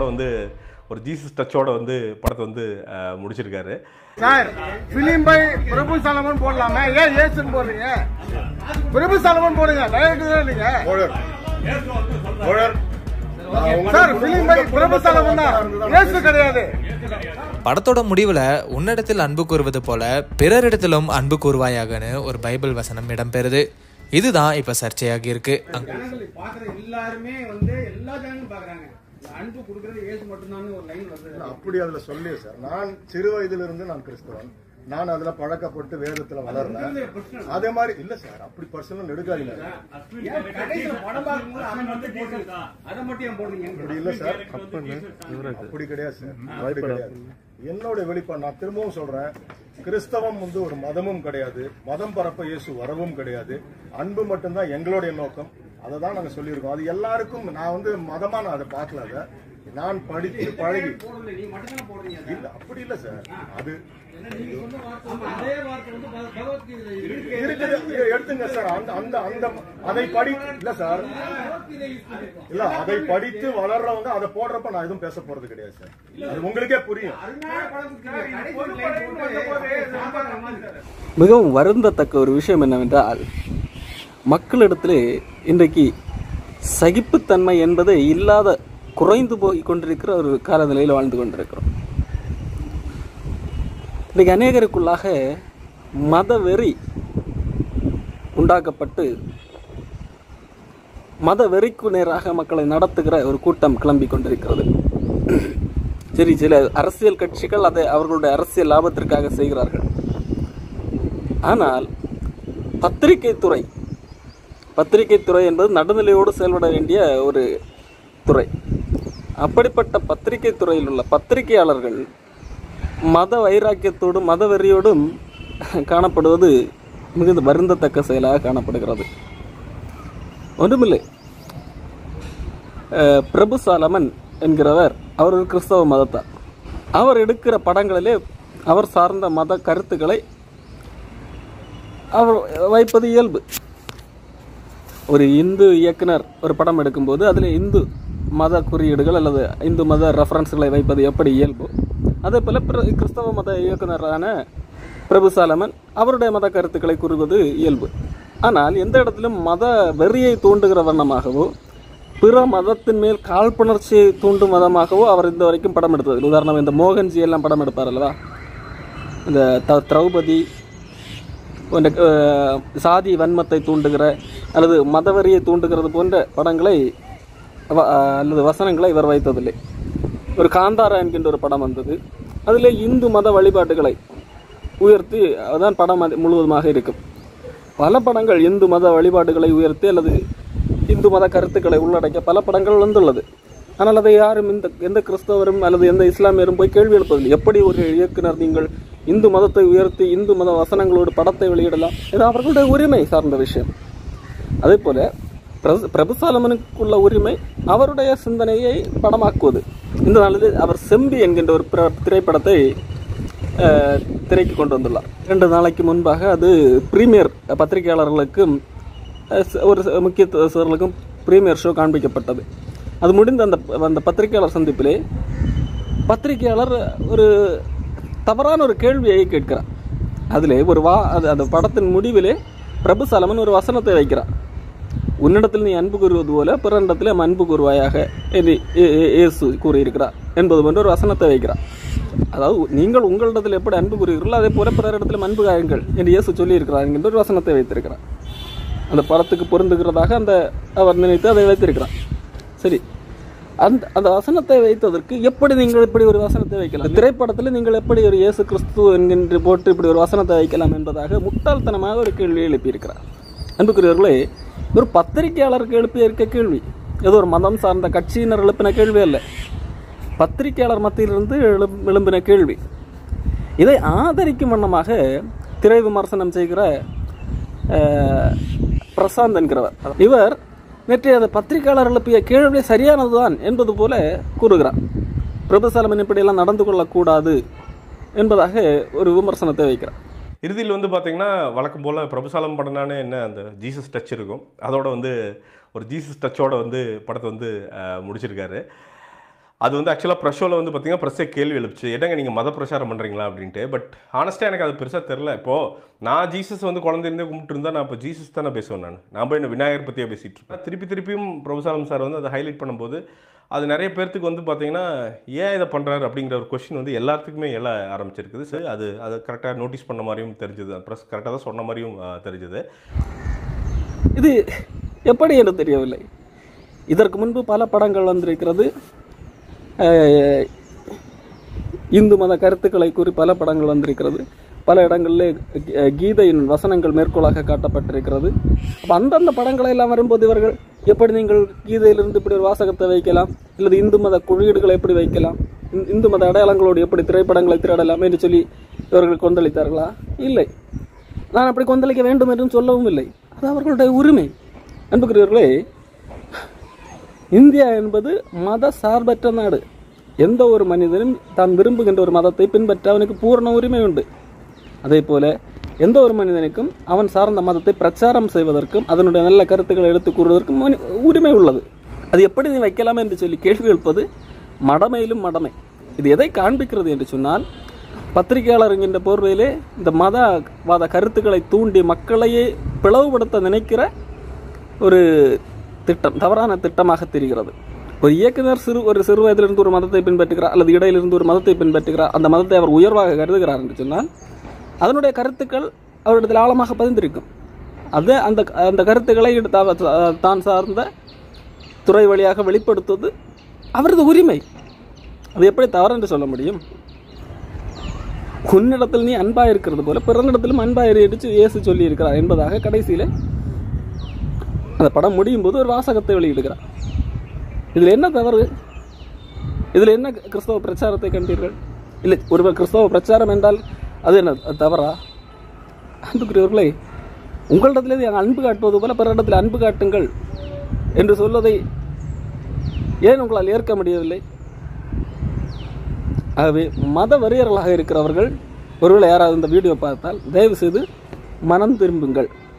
வந்து ஒரு ஜீசஸ் டச்சோட வந்து படத்தை வந்து அஹ், முடிச்சிருக்காரு sir film by Prabhu Solomon போடலாமே ஏன் ஏசுன்னு போடுறீங்க பிரபு சலமன் போடுங்க டைரக்டர் தான் நீங்க sir film by Prabhu Solomon தான் ஏசு கிடையாது படத்தோட முடிவுல உன்னிடத்தில் அன்பு கூறுவது போல பிறரிடத்திலும் அன்பு கூறுவாயாகன்னு ஒரு பைபிள் வசனம் இடம்பெறுது இதுதான் இப்ப சர்ச்சையாகி இருக்கு அங்க- பாக்குற எல்லாருமே வந்து எல்லா ஜனங்களும் பாக்குறாங்க இந்த அன்பு கொடுக்கறது ஏசு மட்டும்தான் ஒரு லைன் வருது அப்படி அதுல சொல்லி சார் நான் சிறு வயதிலிருந்து நான் கிறிஸ்தவன் நான் அதுல பழக்கப்பட்டு வேதத்துல வளர்றேன் அதே மாதிரி இல்ல சார் அப்படி பர்சனல் நெடுக்காதீங்க ஏன் கடைசியில படம் பார்க்கும்போது அதை மட்டும் போடுறீங்க அதை மட்டும் ஏன் போடுறீங்க அப்படி இல்ல சார் அப்படி கிடையாது சார் அப்படி கிடையாது என்னோட வெளிப்பாடு நான் திரும்பவும் சொல்றேன் கிறிஸ்தவம் வந்து ஒரு மதமும் கிடையாது மதம் பரப்ப இயேசு வரவும் கிடையாது அன்பு மட்டும்தான் எங்களுடைய நோக்கம் அதை தான் நாங்க சொல்லியிருக்கோம் அது எல்லாருக்கும் நான் வந்து மதமா நான் அதை பார்க்கல அதை நான் படித்து பழகி போடுறது நீ மட்டும் தான் போடுறீங்க இல்ல அப்படி இல்ல சார் அது ஆமா, அதே வார்த்தை வந்து பக- பகவத்கீதையில இருக்கு இருக்குது இதை எடுத்துங்க சார் அந்த அந்த அந்த அதை படி இல்ல சார் இல்ல அதை படித்து வளர்றவங்க அதை போடுறப்ப நான் எதுவும் பேச போறது கிடையாது சார் அது உங்களுக்கே புரியும் அருமையான படம் கொடுத்தீங்க. கடைசி line போட்டு சாம்பார் மாதிரி. மிகவும் வருந்தத்தக்க ஒரு விஷயம் என்னவென்றால் மக்களிடத்திலே இன்றைக்கு சகிப்புத்தன்மை என்பது இல்லாத குறைந்து போய் கொண்டிருக்கிற ஒரு காலநிலையில் வாழ்ந்து கொண்டிருக்கிறோம் இன்றைக்கு அநேகருக்குள்ளாக மத வெறி உண்டாக்கப்பட்டு மத வெறிக்கு நேராக மக்களை நடத்துகிற ஒரு கூட்டம் கிளம்பி கொண்டிருக்கிறது சரி சில அரசியல் கட்சிகள் அதை அவர்களுடைய அரசியல் லாபத்திற்காக செய்கிறார்கள் ஆனால் பத்திரிகை துறை பத்திரிகை துறை என்பது நடுநிலையோடு செயல்பட வேண்டிய ஒரு துறை அப்படிப்பட்ட பத்திரிகை துறையில் உள்ள பத்திரிகையாளர்கள் மத வைராக்கியத்தோடும் மத வெறியோடும் காணப்படுவது மிகுந்த வருந்தத்தக்க செயலாக காணப்படுகிறது ஒன்றுமில்லை அஹ், பிரபு சாலமன் என்கிறவர் அவர் ஒரு கிறிஸ்தவ மதத்தார் அவர் எடுக்கிற படங்களிலே அவர் சார்ந்த மத கருத்துக்களை அவர் வைப்பது இயல்பு ஒரு இந்து இயக்குனர் ஒரு படம் எடுக்கும்போது அதில் இந்து மத குறியீடுகள் அல்லது இந்து மத ரெஃபரன்ஸ்களை வைப்பது எப்படி இயல்பு அதே போல் பிர கிறிஸ்தவ மத இயக்குனரான பிரபு சாலமன் அவருடைய மத கருத்துக்களை கூறுவது இயல்பு ஆனால் எந்த இடத்திலும் மத வெறியை தூண்டுகிற வண்ணமாகவோ பிற மதத்தின் மேல் காழ்ப்புணர்ச்சியை தூண்டும் மதமாகவோ அவர் இந்த வரைக்கும் படம் எடுத்தது உதாரணம் இந்த மோகன்ஜி எல்லாம் படம் எடுப்பார் அல்லவா இந்த த திரௌபதி போன்ற அஹ், சாதி வன்மத்தை தூண்டுகிற அல்லது மதவெறியை தூண்டுகிறது போன்ற படங்களை வ- அஹ், அல்லது வசனங்களை இவர் வைத்ததில்லை ஒரு காந்தாரா என்கின்ற ஒரு படம் வந்தது அதில் இந்து மத வழிபாட்டுகளை உயர்த்தி அதான் படம் அது முழுவதுமாக இருக்கும் பல படங்கள் இந்து மத வழிபாடுகளை உயர்த்தி அல்லது இந்து மத கருத்துக்களை உள்ளடக்க பல படங்கள் வந்துள்ளது ஆனால் அதை யாரும் இந்த எந்த கிறிஸ்தவரும் அல்லது எந்த இஸ்லாமியரும் போய் கேள்வி எழுப்பதில்லை எப்படி ஒரு இயக்குனர் நீங்கள் இந்து மதத்தை உயர்த்தி இந்து மத வசனங்களோடு படத்தை வெளியிடலாம் இது அவர்களுடைய உரிமை சார்ந்த விஷயம் அதே போல பிரபு பிரபுசாலமனுக்குள்ள உரிமை அவருடைய சிந்தனையை படமாக்குவது இந்த நாளில் அவர் செம்பி என்கின்ற ஒரு பிர- திரைப்படத்தை அஹ், திரைக்கு கொண்டு வந்துள்ளார் இரண்டு நாளைக்கு முன்பாக அது பிரீமியர் பத்திரிகையாளர்களுக்கும் அஹ், ச- ஒரு ச- முக்கியத்துவர்களுக்கும் பிரீமியர் ஷோ காண்பிக்கப்பட்டது அது முடிந்த அந்த அந்த பத்திரிகையாளர் சந்திப்பிலே பத்திரிகையாளர் ஒரு தவறான ஒரு கேள்வியை கேட்கிறார் அதிலே ஒரு வா அது அந்த படத்தின் முடிவிலே பிரபு சலமன் ஒரு வசனத்தை வைக்கிறார் உன்னிடத்தில் நீ அன்பு கூறுவது போல பிறனிடத்தில் அன்பு கூறுவாயாக என்று இயே- இயே- இயேசு கூறியிருக்கிறார் என்பது போன்ற ஒரு வசனத்தை வைக்கிறார் அதாவது நீங்கள் உங்களிடத்தில் எப்படி அன்பு கூறுகிறீர்களோ அதே போல பிறரிடத்திலும் அன்பு காயுங்கள் என்று இயேசு சொல்லியிருக்கிறார் என்கின்ற ஒரு வசனத்தை வைத்திருக்கிறார் அந்த படத்துக்கு பொருந்துகிறதாக அந்த அவர் நினைத்து அதை வைத்திருக்கிறார் சரி அந்த அந்த வசனத்தை வைத்ததற்கு எப்படி நீங்கள் இப்படி ஒரு வசனத்தை வைக்கலாம் திரைப்படத்தில் நீங்கள் எப்படி ஒரு இயேசு கிறிஸ்து என்கின்ற போட்டு இப்படி ஒரு வசனத்தை வைக்கலாம் என்பதாக முட்டாள்தனமாக ஒரு கேள்வியை எழுப்பியிருக்கிறார் அன்புக்குரியவர்களே ஒரு பத்திரிகையாளருக்கு எழுப்பிய இருக்க கேள்வி ஏதோ ஒரு மதம் சார்ந்த கட்சியினர் எழுப்பின கேள்வி அல்ல பத்திரிகையாளர் மத்தியிலிருந்து எழும் எழும்பின கேள்வி இதை ஆதரிக்கும் வண்ணமாக திரை விமர்சனம் செய்கிற அஹ், பிரசாந்த் என்கிறவர் இவர் நேற்றைய அந்த பத்திரிகையாளர் எழுப்பிய கேள்வி சரியானதுதான் என்பது போல கூறுகிறார் பிரபுசாலமன் இப்படியெல்லாம் நடந்து கொள்ளக்கூடாது என்பதாக ஒரு விமர்சனத்தை வைக்கிறார் இறுதியில் வந்து பார்த்தீங்கன்னா வழக்கம் போல் பிரபுசாலம் படம்னானே என்ன அந்த ஜீசஸ் டச் இருக்கும் அதோட வந்து ஒரு ஜீசஸ் டச்சோட வந்து படத்தை வந்து அஹ், முடிச்சிருக்காரு அது வந்து ஆக்சுவலாக ப்ரெஷோவில் வந்து பார்த்தீங்கன்னா ப்ரெஸ்ஸே கேள்வி எழுப்பிச்சு என்னங்க நீங்கள் மத பிரச்சாரம் பண்ணுறீங்களா அப்படின்ட்டு பட் ஆனஸ்ட்டாக எனக்கு அது பெருசாக தெரில இப்போது நான் ஜீசஸ் வந்து குழந்தைந்தே கும்பிட்டு இருந்தா நான் இப்போ ஜீசஸ் தானே பேசுவேன் நான் நான் போய் என்ன விநாயகர் பற்றியே பேசிகிட்டு இருப்பேன் திருப்பி திருப்பியும் பிரபுசாலம் சார் வந்து அதை ஹைலைட் பண்ணும்போது அது நிறைய பேர்த்துக்கு வந்து பார்த்தீங்கன்னா ஏன் இதை பண்ணுறாரு அப்படிங்கிற ஒரு கொஷின் வந்து எல்லாத்துக்குமே எழ ஆரம்பிச்சிருக்குது சரி அது அது கரெக்டாக நோட்டீஸ் பண்ண மாதிரியும் தெரிஞ்சுது ப்ரெஸ் கரெக்டாக தான் சொன்ன மாதிரியும் ஆ, தெரிஞ்சுது இது எப்படி என்று தெரியவில்லை இதற்கு முன்பு பல படங்கள் வந்திருக்கிறது அஹ், இந்து மத கருத்துக்களை கூறி பல படங்கள் வந்திருக்கிறது பல இடங்களில் கீ- கீதையின் வசனங்கள் மேற்கோளாக காட்டப்பட்டிருக்கிறது அப்போ அந்தந்த படங்களை எல்லாம் வரும்போது இவர்கள் எப்படி நீங்கள் கீதையிலிருந்து இப்படி ஒரு வாசகத்தை வைக்கலாம் அல்லது இந்து மத குறியீடுகளை எப்படி வைக்கலாம் இந்து- இந்து மத அடையாளங்களோடு எப்படி திரைப்படங்களை திரடலாம் என்று சொல்லி இவர்கள் கொந்தளித்தார்களா இல்லை நான் அப்படி கொந்தளிக்க வேண்டும் என்றும் சொல்லவும் இல்லை அது அவர்களுடைய உரிமை அன்புக்குரியவர்களே இந்தியா என்பது மத சார்பற்ற நாடு எந்த ஒரு மனிதனும் தான் விரும்புகின்ற ஒரு மதத்தை பின்பற்ற அவனுக்கு பூரண உரிமை உண்டு அதே போல எந்த ஒரு மனிதனுக்கும் அவன் சார்ந்த மதத்தை பிரச்சாரம் செய்வதற்கும் அதனுடைய நல்ல கருத்துக்களை எடுத்து கூறுவதற்கும் மனி- உரிமை உள்ளது அது எப்படி நீ வைக்கலாம் என்று சொல்லி கேள்வி எழுப்பது மடமையிலும் மடமை இது எதை காண்பிக்கிறது என்று சொன்னால் பத்திரிகையாளர் என்கின்ற போர்வையிலே இந்த மதவாத கருத்துக்களை தூண்டி மக்களையே பிளவுபடுத்த நினைக்கிற ஒரு திட்டம் தவறான திட்டமாக தெரிகிறது ஒரு இயக்குனர் சிறு ஒரு சிறு வயதிலிருந்து ஒரு மதத்தை பின்பற்றுகிறார் அல்லது இடையிலிருந்து ஒரு மதத்தை பின்பற்றுகிறார் அந்த மதத்தை அவர் உயர்வாக கருதுகிறார் என்று சொன்னால் அதனுடைய கருத்துக்கள் அவரிடத்தில் ஆழமாக பதிந்திருக்கும் அது அந்த அந்த கருத்துக்களை எடுத்து அவர் தான் சார்ந்த துறை வழியாக வெளிப்படுத்துவது அவரது உரிமை அது எப்படி தவறு என்று சொல்ல முடியும் உன்னிடத்தில் நீ அன்பா இருக்கிறது போல பிறனிடத்திலும் அன்பா இடிச்சு இயேசு சொல்லி இருக்கிறார் என்பதாக கடைசியில அந்த படம் முடியும் போது ஒரு வாசகத்தை வெளியிடுகிறார் இதில் என்ன தவறு இதில் என்ன கிறிஸ்தவ பிரச்சாரத்தை கண்டீர்கள் இல்லை ஒரு கிறிஸ்தவ பிரச்சாரம் என்றால் அது என்ன அது தவறா அன்புக்குரியவர்களே உங்களிடத்திலே நீங்கள் அன்பு காட்டுவது போல பிறரிடத்தில் அன்பு காட்டுங்கள் என்று சொல்வதை ஏன் உங்களால் ஏற்க முடியவில்லை ஆகவே மத வெறியர்களாக இருக்கிறவர்கள் ஒருவேளை யாராவது இந்த வீடியோ பார்த்தால் தயவு செய்து மனம் திரும்புங்கள்